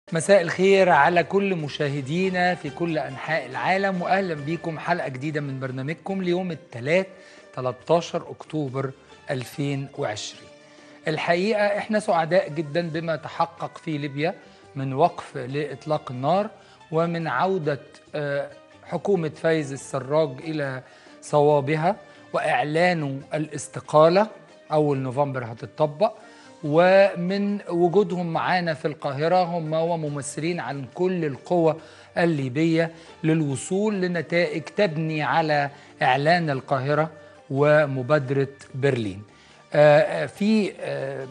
مساء الخير على كل مشاهدينا في كل أنحاء العالم وأهلا بكم حلقة جديدة من برنامجكم ليوم الثلاث 13 أكتوبر 2020 الحقيقة إحنا سعداء جدا بما تحقق في ليبيا من وقف لإطلاق النار ومن عودة آه، حكومة فايز السراج إلى صوابها وإعلان الاستقالة أول نوفمبر هتطبق ومن وجودهم معانا في القاهرة هم وممثلين عن كل القوى الليبية للوصول لنتائج تبني على إعلان القاهرة ومبادرة برلين آه، آه، في آه،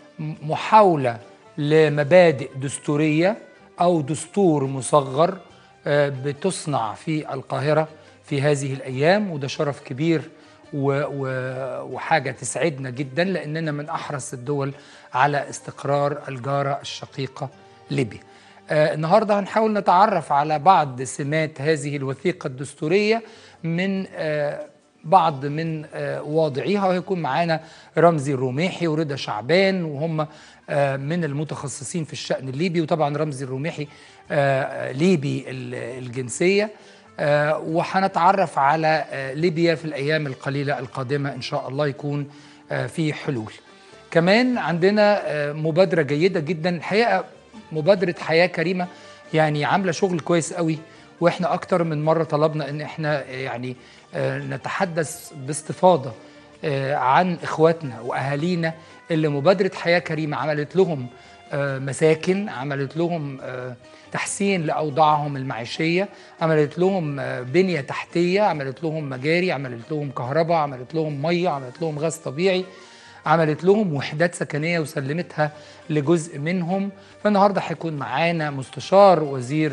محاولة لمبادئ دستورية أو دستور مصغر آه، بتصنع في القاهرة في هذه الأيام وده شرف كبير و- و- وحاجة تسعدنا جدا لأننا من أحرص الدول على استقرار الجارة الشقيقة ليبيا آه، النهاردة هنحاول نتعرف على بعض سمات هذه الوثيقة الدستورية من آه، بعض من آه، واضعيها وهيكون معانا رمزي الرميحي ورضا شعبان وهم آه، من المتخصصين في الشأن الليبي وطبعا رمزي الرميحي آه، ليبي ال- الجنسية آه، وهنتعرف على آه، ليبيا في الأيام القليلة القادمة إن شاء الله يكون آه، في حلول كمان عندنا آه، مبادرة جيدة جدا الحقيقة مبادرة حياة كريمة يعني عاملة شغل كويس قوي واحنا اكتر من مرة طلبنا ان احنا آه، يعني آه، نتحدث باستفاضة آه، عن اخواتنا واهالينا اللي مبادرة حياة كريمة عملت لهم آه، مساكن عملت لهم آه، تحسين لاوضاعهم المعيشيه عملت لهم آه، بنيه تحتيه عملت لهم مجاري عملت لهم كهرباء عملت لهم ميه عملت لهم غاز طبيعي عملت لهم وحدات سكنيه وسلمتها لجزء منهم فالنهارده هيكون معانا مستشار وزير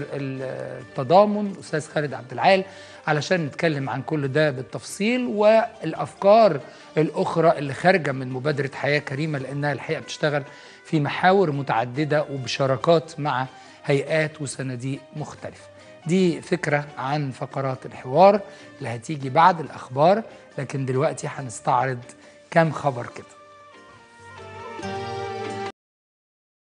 التضامن الاستاذ خالد عبد العال علشان نتكلم عن كل ده بالتفصيل والافكار الاخرى اللي خارجه من مبادره حياه كريمه لانها الحقيقه بتشتغل في محاور متعدده وبشراكات مع هيئات وصناديق مختلفه. دي فكره عن فقرات الحوار اللي هتيجي بعد الاخبار لكن دلوقتي هنستعرض كام خبر كده.